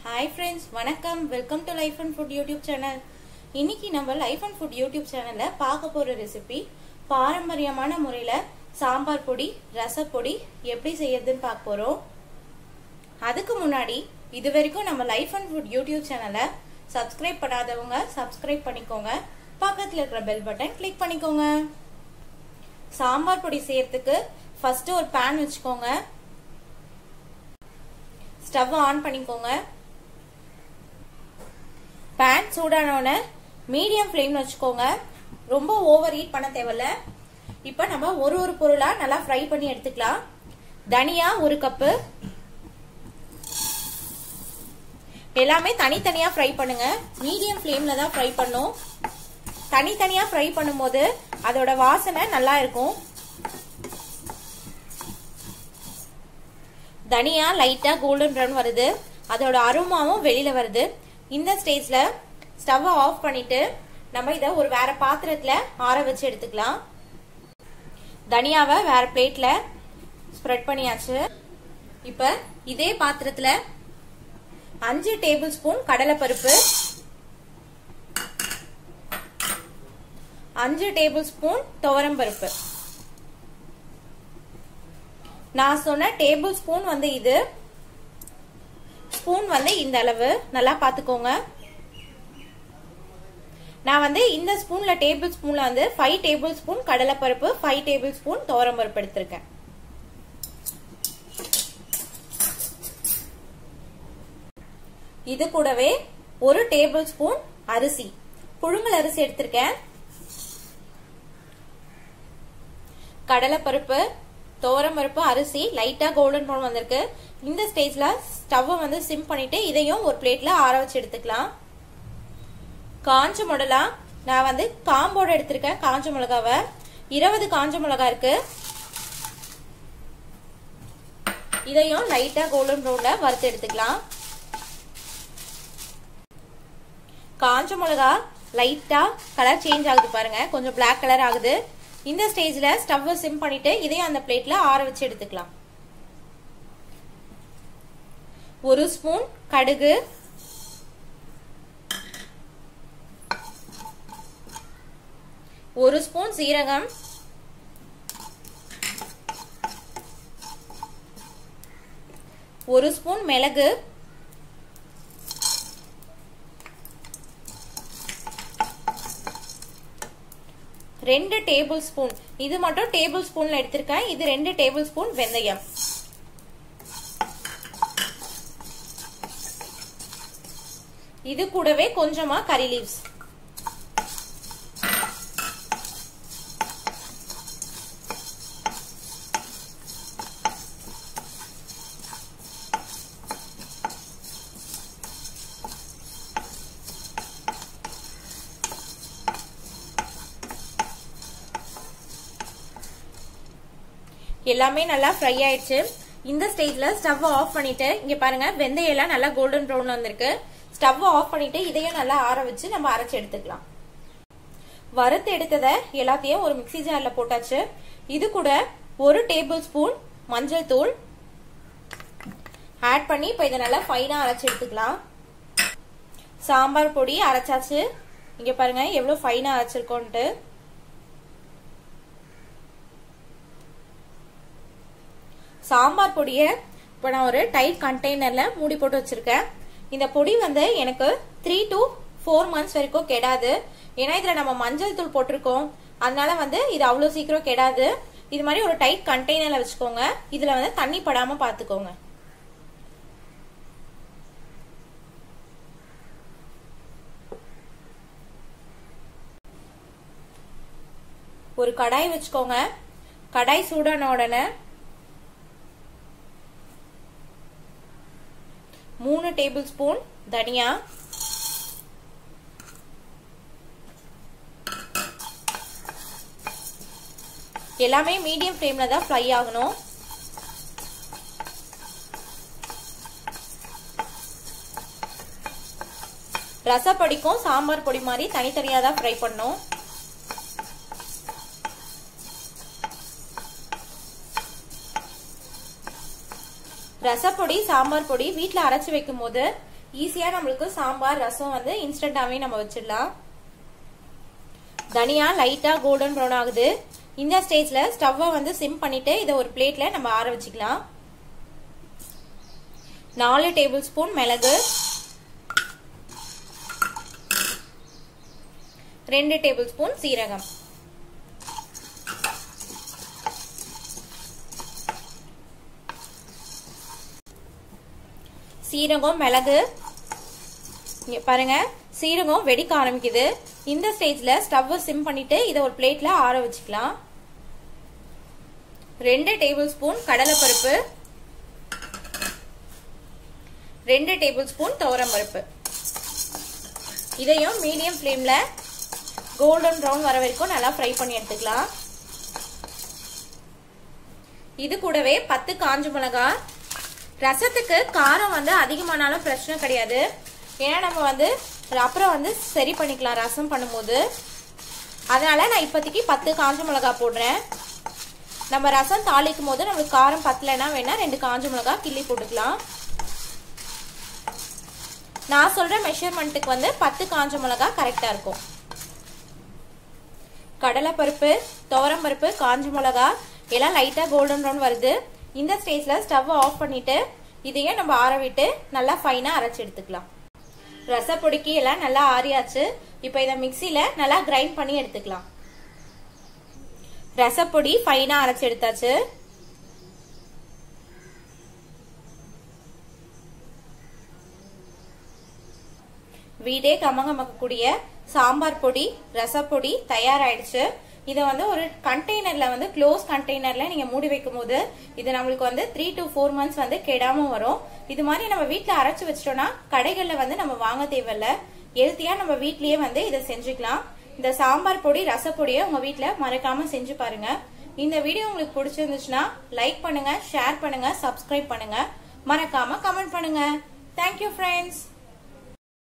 hi friends வணக்கம் welcome to life and food YouTube channel இன்னைக்கு நம்ம லைஃப் அண்ட் ஃபுட் யூடியூப் சேனல்ல பார்க்க போற ரெசிபி பாரம்பரியமான முறையில சாம்பார் பொடி ரசப்பொடி எப்படி செய்யறதுன்னு பார்க்க போறோம் அதுக்கு முன்னாடி இது வரைக்கும் நம்ம லைஃப் அண்ட் ஃபுட் யூடியூப் சேனலை சப்ஸ்கிரைப் பண்ணாதவங்க சப்ஸ்கிரைப் பண்ணிக்கோங்க பக்கத்துல இருக்கிற பெல் பட்டன் கிளிக் பண்ணிக்கோங்க சாம்பார் பொடி செய்யறதுக்கு ஃபர்ஸ்ட் ஒரு பேன் வச்சுக்கோங்க ஸ்டவ் ஆன் பண்ணிக்கோங்க பேன் சூடானோட மீடியம் ஃப்ளேம்ல வச்சுக்கோங்க ரொம்ப ஓவர் ஹீட் பண்ண தேவையில்ல இப்போ நம்ம ஒரு ஒரு பொருளா நல்லா ஃப்ரை பண்ணி எடுத்துக்கலாம் தனியா ஒரு கப்பு எல்லாமே தனித்தனியா ஃப்ரை பண்ணுங்க மீடியம் ஃப்ளேம்ல தான் ஃப்ரை பண்ணும் தனித்தனியா ஃப்ரை பண்ணும்போது அதோட வாசனை நல்லா இருக்கும் தனியா லைட்டா கோல்டன் ப்ரௌன் வருது அதோட அருமாவும் வெளியில வருது இந்த ஸ்டேஜ்ல ஸ்டவ் ஆஃப் பண்ணிட்டு நம்ம இத ஒரு வேற பாத்திரத்துல ஆற வச்சு எடுத்துக்கலாம் தனியாவை வேற பிளேட்ல ஸ்ப்ரெட் பண்ணியாச்சு இப்ப இதே பாத்திரத்துல அஞ்சு டேபிள் ஸ்பூன் கடலைப்பருப்பு அஞ்சு டேபிள் ஸ்பூன் துவரம் பருப்பு நான் சொன்ன டேபிள் ஸ்பூன் வந்து இது ஸ்பூன் வந்து இந்த அளவு நல்லா பாத்துக்கோங்க நான் வந்து இந்த ஸ்பூன்ல டேபிள் ஸ்பூன்ல வந்து ஃபைவ் டேபிள் ஸ்பூன் கடலைப்பருப்பு ஃபைவ் டேபிள் ஸ்பூன் பருப்பு எடுத்திருக்கேன் இது கூடவே ஒரு டேபிள் ஸ்பூன் அரிசி புழுங்கல் அரிசி எடுத்திருக்கேன் கடலைப்பருப்பு பருப்பு அரிசி லைட்டா கோல்டன் ப்ரௌன் வந்திருக்கு இந்த ஸ்டேஜ்ல ஸ்டவ் வந்து சிம் பண்ணிட்டு இதையும் ஒரு பிளேட்ல ஆற வச்சு எடுத்துக்கலாம் காஞ்ச மிளகா நான் வந்து காம்போட எடுத்திருக்கேன் காஞ்ச மிளகாவை இருபது காஞ்ச மிளகா இருக்கு இதையும் லைட்டா கோல்டன் ப்ரௌன்ல வறுத்து எடுத்துக்கலாம் காஞ்ச மிளகா லைட்டா கலர் சேஞ்ச் ஆகுது பாருங்க கொஞ்சம் பிளாக் கலர் ஆகுது இந்த ஸ்டேஜ்ல ஸ்டவ் சிம் பண்ணிட்டு இதையும் அந்த பிளேட்ல ஆற வச்சு எடுத்துக்கலாம் ஒரு ஸ்பூன் கடுகு ஒரு ஸ்பூன் சீரகம் ஒரு ஸ்பூன் மிளகு ரெண்டு டேபிள் ஸ்பூன் இது மட்டும் டேபிள் ஸ்பூன்ல எடுத்திருக்கேன் இது ரெண்டு டேபிள் ஸ்பூன் வெந்தயம் இது கூடவே கொஞ்சமா கரி லீவ்ஸ் எல்லாமே நல்லா ஃப்ரை ஆயிடுச்சு இந்த ஸ்டேஜ்ல ஸ்டவ் ஆஃப் பண்ணிட்டு இங்க பாருங்க வெந்தயம் எல்லாம் நல்லா கோல்டன் ப்ரௌன் வந்திருக்கு ஸ்டவ் ஆஃப் பண்ணிட்டு இதையும் நல்லா ஆற வச்சு நம்ம அரைச்சு எடுத்துக்கலாம் வறுத்து எடுத்ததை எல்லாத்தையும் ஒரு மிக்சி ஜார்ல போட்டாச்சு இது கூட ஒரு டேபிள் ஸ்பூன் மஞ்சள் தூள் ஆட் பண்ணி இப்ப இதை நல்லா ஃபைனா அரைச்சு எடுத்துக்கலாம் சாம்பார் பொடி அரைச்சாச்சு இங்க பாருங்க எவ்வளவு ஃபைனா அரைச்சிருக்கோன்ட்டு சாம்பார் பொடியை இப்போ நான் ஒரு டைட் கண்டெய்னர்ல மூடி போட்டு வச்சிருக்கேன் இந்த பொடி வந்து எனக்கு த்ரீ டு ஃபோர் மந்த்ஸ் வரைக்கும் கெடாது ஏன்னா இதுல நம்ம மஞ்சள் தூள் போட்டிருக்கோம் அதனால வந்து இது அவ்வளவு சீக்கிரம் கெடாது இது மாதிரி ஒரு டைட் கண்டெய்னர்ல வச்சுக்கோங்க இதுல வந்து தண்ணி படாம பாத்துக்கோங்க ஒரு கடாய் வச்சுக்கோங்க கடாய் சூடான உடனே மூணு டேபிள் ஸ்பூன் தனியா எல்லாமே மீடியம் ஃப்ளேம்ல தான் ஃப்ரை ஆகணும் ரசப்பொடிக்கும் சாம்பார் பொடி மாதிரி தனித்தனியா தான் ஃப்ரை பண்ணும் ரசப்பொடி சாம்பார் பொடி வீட்டில் அரைச்சி வைக்கும் போது ஈஸியா நம்மளுக்கு சாம்பார் ரசம் வந்து இன்ஸ்டன்டாவே நம்ம வச்சிடலாம் தனியா லைட்டா கோல்டன் ப்ரௌன் ஆகுது இந்த ஸ்டேஜ்ல ஸ்டவ்வை வந்து சிம் பண்ணிட்டு இதை ஒரு பிளேட்ல நம்ம ஆற வச்சுக்கலாம் நாலு டேபிள் ஸ்பூன் மிளகு ரெண்டு டேபிள் ஸ்பூன் சீரகம் சீரகம் மிளகு இங்க பாருங்க சீரகம் வெடிக்க ஆரம்பிக்குது இந்த ஸ்டேஜ்ல ஸ்டவ் சிம் பண்ணிட்டு இதை ஒரு பிளேட்ல ஆற வச்சுக்கலாம் ரெண்டு டேபிள் ஸ்பூன் கடலைப்பருப்பு ரெண்டு டேபிள் ஸ்பூன் துவரம் பருப்பு இதையும் மீடியம் ஃப்ளேம்ல கோல்டன் ப்ரௌன் வர வரைக்கும் நல்லா ஃப்ரை பண்ணி எடுத்துக்கலாம் இது கூடவே பத்து காஞ்ச மிளகா ரசத்துக்கு காரம் வந்து அதிகமானாலும் பிரச்சனை கிடையாது ஏன்னா நம்ம வந்து அப்புறம் வந்து சரி பண்ணிக்கலாம் ரசம் பண்ணும்போது அதனால நான் இப்போதைக்கு பத்து காஞ்ச மிளகா போடுறேன் நம்ம ரசம் தாளிக்கும் போது நம்மளுக்கு காரம் பத்தலைன்னா வேணா ரெண்டு காஞ்ச மிளகா கிள்ளி போட்டுக்கலாம் நான் சொல்ற மெஷர்மெண்ட்டுக்கு வந்து பத்து காஞ்ச மிளகா கரெக்டா இருக்கும் கடலைப்பருப்பு துவரம்பருப்பு காஞ்ச மிளகா எல்லாம் லைட்டா கோல்டன் ப்ரௌன் வருது இந்த ஸ்டேஜ்ல ஸ்டவ் ஆஃப் பண்ணிட்டு இதையும் நம்ம ஆற விட்டு நல்லா ஃபைனா அரைச்சு எடுத்துக்கலாம் ரசப்பொடிக்கு எல்லாம் நல்லா ஆறியாச்சு இப்போ இதை மிக்சியில நல்லா கிரைண்ட் பண்ணி எடுத்துக்கலாம் ரசப்பொடி ஃபைனா அரைச்சு எடுத்தாச்சு வீடே கமகமக்கக்கூடிய சாம்பார் பொடி ரசப்பொடி தயாராயிடுச்சு இதை வந்து ஒரு கண்டெய்னர்ல வந்து க்ளோஸ் கண்டெய்னர்ல நீங்க மூடி வைக்கும் போது இது நம்மளுக்கு வந்து த்ரீ டு ஃபோர் மந்த்ஸ் வந்து கெடாம வரும் இது மாதிரி நம்ம வீட்டுல அரைச்சு வச்சிட்டோம்னா கடைகள்ல வந்து நம்ம வாங்க தேவையில்ல ஹெல்த்தியா நம்ம வீட்லயே வந்து இதை செஞ்சுக்கலாம் இந்த சாம்பார் பொடி ரசப்பொடியை உங்க வீட்டுல மறக்காம செஞ்சு பாருங்க இந்த வீடியோ உங்களுக்கு பிடிச்சிருந்துச்சுன்னா லைக் பண்ணுங்க ஷேர் பண்ணுங்க சப்ஸ்கிரைப் பண்ணுங்க மறக்காம கமெண்ட் பண்ணுங்க தேங்க்யூ ஃப்ரெண்ட்ஸ்